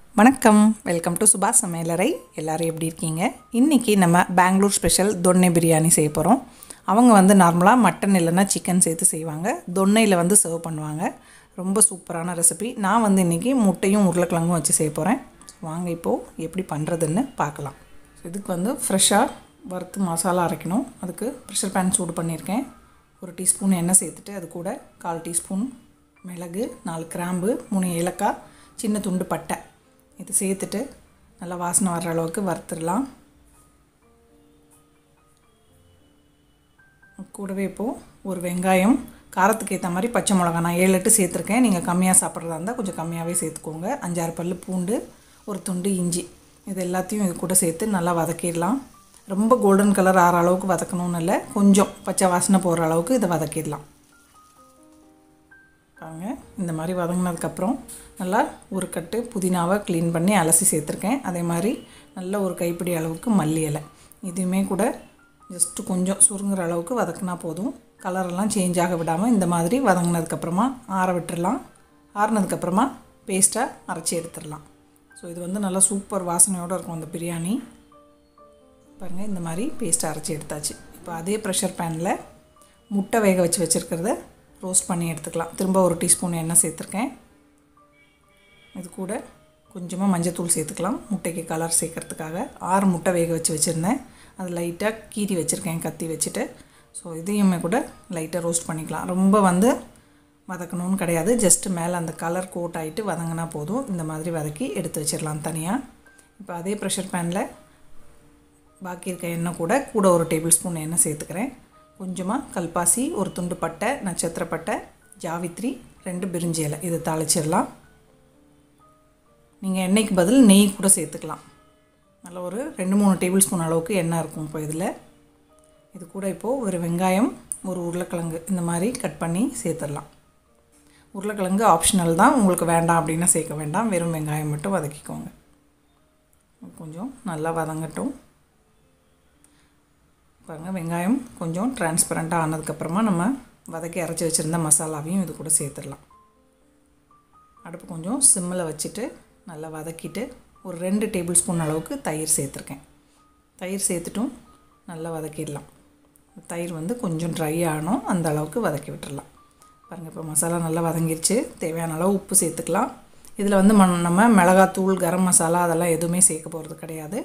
வணக்கம் welcome to சுபாஷ் சமையலறை எல்லோரும் எப்படி இருக்கீங்க இன்றைக்கி நம்ம பெங்களூர் ஸ்பெஷல் தொன்னை பிரியாணி செய்ய போகிறோம் அவங்க வந்து நார்மலாக மட்டன் இல்லைன்னா சிக்கன் சேர்த்து செய்வாங்க தொன்னையில் வந்து சர்வ் பண்ணுவாங்க ரொம்ப சூப்பரான ரெசிபி நான் வந்து இன்றைக்கி முட்டையும் உருளைக்கிழங்கும் வச்சு செய்ய போகிறேன் வாங்க இப்போது எப்படி பண்ணுறதுன்னு பார்க்கலாம் இதுக்கு வந்து ஃப்ரெஷ்ஷாக வறுத்து மசாலா அரைக்கணும் அதுக்கு ப்ரெஷர் பேன் சூடு பண்ணியிருக்கேன் ஒரு டீஸ்பூன் எண்ணெய் சேர்த்துட்டு அது கூட கால் டீஸ்பூன் மிளகு நாலு கிராம்பு மூணு ஏலக்காய் சின்ன துண்டு பட்டை இது சேர்த்துட்டு நல்லா வாசனை வர்ற அளவுக்கு வறுத்துடலாம் கூடவே இப்போது ஒரு வெங்காயம் காரத்துக்கு ஏற்ற மாதிரி பச்சை மிளகா நான் ஏழு எட்டு சேர்த்துருக்கேன் நீங்கள் கம்மியாக சாப்பிட்றதா இருந்தால் கொஞ்சம் கம்மியாகவே சேர்த்துக்கோங்க அஞ்சாறு பல் பூண்டு ஒரு துண்டு இஞ்சி இது எல்லாத்தையும் இது கூட சேர்த்து நல்லா வதக்கிடலாம் ரொம்ப கோல்டன் கலர் ஆற அளவுக்கு வதக்கணும்னு இல்லை கொஞ்சம் பச்சை வாசனை போகிற அளவுக்கு இதை வதக்கிடலாம் பாருங்க இந்த மாதிரி வதங்கினதுக்கப்புறம் நல்லா ஒரு கட்டு புதினாவை க்ளீன் பண்ணி அலசி சேர்த்துருக்கேன் அதே மாதிரி நல்ல ஒரு கைப்பிடி அளவுக்கு மல்லி இலை இதுவுமே கூட ஜஸ்ட்டு கொஞ்சம் சுருங்குற அளவுக்கு வதக்கினா போதும் கலரெல்லாம் சேஞ்ச் ஆக விடாமல் இந்த மாதிரி வதங்கினதுக்கப்புறமா ஆற விட்டுறலாம் ஆறினதுக்கப்புறமா பேஸ்ட்டாக அரைச்சி எடுத்துடலாம் ஸோ இது வந்து நல்லா சூப்பர் வாசனையோடு இருக்கும் அந்த பிரியாணி பாருங்கள் இந்த மாதிரி பேஸ்ட்டை அரைச்சி எடுத்தாச்சு இப்போ அதே ப்ரெஷர் பேனில் முட்டை வேக வச்சு வச்சுருக்கிறத ரோஸ்ட் பண்ணி எடுத்துக்கலாம் திரும்ப ஒரு டீஸ்பூன் எண்ணெய் சேர்த்துருக்கேன் இது கூட கொஞ்சமாக மஞ்சத்தூள் சேர்த்துக்கலாம் முட்டைக்கு கலர் சேர்க்கறதுக்காக ஆறு முட்டை வேக வச்சு வச்சுருந்தேன் அது லைட்டாக கீறி வச்சுருக்கேன் கத்தி வச்சுட்டு ஸோ இதையுமே கூட லைட்டாக ரோஸ்ட் பண்ணிக்கலாம் ரொம்ப வந்து வதக்கணும்னு கிடையாது ஜஸ்ட்டு மேலே அந்த கலர் கோட் ஆகிட்டு வதங்கினா போதும் இந்த மாதிரி வதக்கி எடுத்து வச்சிடலாம் தனியாக இப்போ அதே ப்ரெஷர் பேனில் பாக்கி இருக்க எண்ணெய் கூட கூட ஒரு டேபிள் ஸ்பூன் எண்ணெய் சேர்த்துக்கிறேன் கொஞ்சமாக கல்பாசி ஒரு துண்டு பட்டை நட்சத்திர பட்டை ஜாவித்ரி ரெண்டு பிரிஞ்சி இலை இது தாளிச்சிடலாம் நீங்கள் எண்ணெய்க்கு பதில் நெய் கூட சேர்த்துக்கலாம் நல்ல ஒரு ரெண்டு மூணு டேபிள் ஸ்பூன் அளவுக்கு எண்ணெய் இருக்கும் இப்போ இதில் இது கூட இப்போது ஒரு வெங்காயம் ஒரு உருளைக்கிழங்கு இந்த மாதிரி கட் பண்ணி சேர்த்துடலாம் உருளைக்கிழங்கு ஆப்ஷனல் தான் உங்களுக்கு வேண்டாம் அப்படின்னா சேர்க்க வேண்டாம் வெறும் வெங்காயம் மட்டும் வதக்கிக்கோங்க கொஞ்சம் நல்லா வதங்கட்டும் பாருங்கள் வெங்காயம் கொஞ்சம் டிரான்ஸ்பரண்ட்டாக ஆனதுக்கப்புறமா நம்ம வதக்கி அரைச்சி வச்சுருந்த மசாலாவையும் இது கூட சேர்த்துடலாம் அடுப்பு கொஞ்சம் சிம்மில் வச்சுட்டு நல்லா வதக்கிட்டு ஒரு ரெண்டு டேபிள் ஸ்பூன் அளவுக்கு தயிர் சேர்த்துருக்கேன் தயிர் சேர்த்துட்டும் நல்லா வதக்கிடலாம் தயிர் வந்து கொஞ்சம் ட்ரை ஆகணும் அந்த அளவுக்கு வதக்கி விட்டுடலாம் பாருங்கள் இப்போ மசாலா நல்லா வதங்கிருச்சு தேவையான அளவு உப்பு சேர்த்துக்கலாம் இதில் வந்து ம நம்ம மிளகாத்தூள் கரம் மசாலா அதெல்லாம் எதுவுமே சேர்க்க போகிறது கிடையாது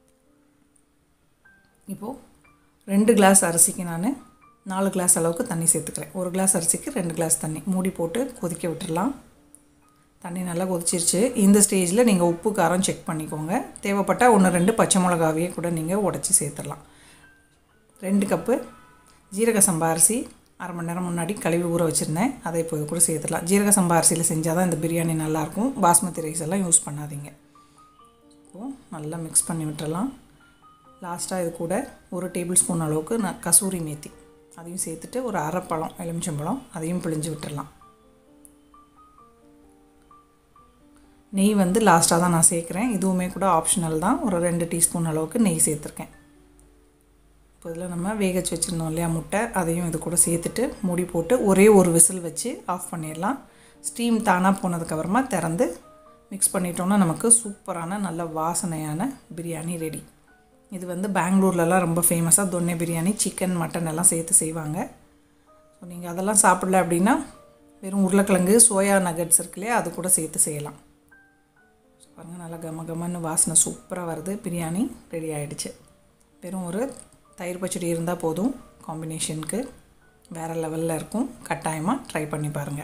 இப்போது ரெண்டு கிளாஸ் அரிசிக்கு நான் நாலு கிளாஸ் அளவுக்கு தண்ணி சேர்த்துக்கிறேன் ஒரு கிளாஸ் அரிசிக்கு ரெண்டு கிளாஸ் தண்ணி மூடி போட்டு கொதிக்க விட்டுடலாம் தண்ணி நல்லா கொதிச்சிருச்சு இந்த ஸ்டேஜில் நீங்கள் உப்பு காரம் செக் பண்ணிக்கோங்க தேவைப்பட்டால் ஒன்று ரெண்டு பச்சை மிளகாவையே கூட நீங்கள் உடச்சி சேர்த்துடலாம் ரெண்டு கப்பு ஜீரக சம்பா அரிசி அரை மணி நேரம் முன்னாடி கழுவி ஊற வச்சுருந்தேன் அதை இப்போ கூட சேர்த்துடலாம் ஜீரக சம்பா அரிசியில் செஞ்சால் தான் இந்த பிரியாணி நல்லாயிருக்கும் பாஸ்மதி ரைஸ் எல்லாம் யூஸ் பண்ணாதீங்க இப்போது நல்லா மிக்ஸ் பண்ணி விட்டுறலாம் லாஸ்ட்டாக இது கூட ஒரு டேபிள் ஸ்பூன் அளவுக்கு நான் கசூரி மேத்தி அதையும் சேர்த்துட்டு ஒரு அரைப்பழம் எலுமிச்சம்பழம் அதையும் பிழிஞ்சு விட்டுடலாம் நெய் வந்து லாஸ்ட்டாக தான் நான் சேர்க்குறேன் இதுவுமே கூட ஆப்ஷனல் தான் ஒரு ரெண்டு டீஸ்பூன் அளவுக்கு நெய் சேர்த்துருக்கேன் இப்போ இதில் நம்ம வேகச்சு வச்சுருந்தோம் இல்லையா முட்டை அதையும் இது கூட சேர்த்துட்டு மூடி போட்டு ஒரே ஒரு விசில் வச்சு ஆஃப் பண்ணிடலாம் ஸ்டீம் தானாக போனதுக்கப்புறமா திறந்து மிக்ஸ் பண்ணிட்டோன்னா நமக்கு சூப்பரான நல்ல வாசனையான பிரியாணி ரெடி இது வந்து பெங்களூர்லலாம் ரொம்ப ஃபேமஸாக தொன்னை பிரியாணி சிக்கன் மட்டன் எல்லாம் சேர்த்து செய்வாங்க ஸோ நீங்கள் அதெல்லாம் சாப்பிடல அப்படின்னா வெறும் உருளைக்கிழங்கு சோயா நகட்ஸ் இருக்கு இல்லையா அது கூட சேர்த்து செய்யலாம் ஸோ பாருங்கள் நல்லா கம கமன்னு வாசனை சூப்பராக வருது பிரியாணி ரெடி ஆகிடுச்சு வெறும் ஒரு தயிர் பச்சடி இருந்தால் போதும் காம்பினேஷனுக்கு வேறு லெவலில் இருக்கும் கட்டாயமாக ட்ரை பண்ணி பாருங்கள்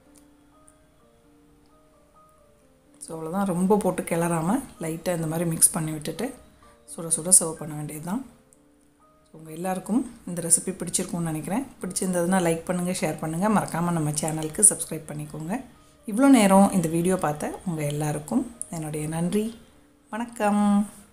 ஸோ அவ்வளோதான் ரொம்ப போட்டு கிளறாமல் லைட்டாக இந்த மாதிரி மிக்ஸ் பண்ணி விட்டுட்டு சுட சுட சர்வ் பண்ண வேண்டியது தான் ஸோ உங்கள் எல்லாருக்கும் இந்த ரெசிபி பிடிச்சிருக்கும்னு நினைக்கிறேன் பிடிச்சிருந்ததுன்னா லைக் பண்ணுங்கள் ஷேர் பண்ணுங்கள் மறக்காமல் நம்ம சேனலுக்கு சப்ஸ்கிரைப் பண்ணிக்கோங்க இவ்வளோ நேரம் இந்த வீடியோ பார்த்த உங்கள் எல்லாருக்கும் என்னுடைய நன்றி வணக்கம்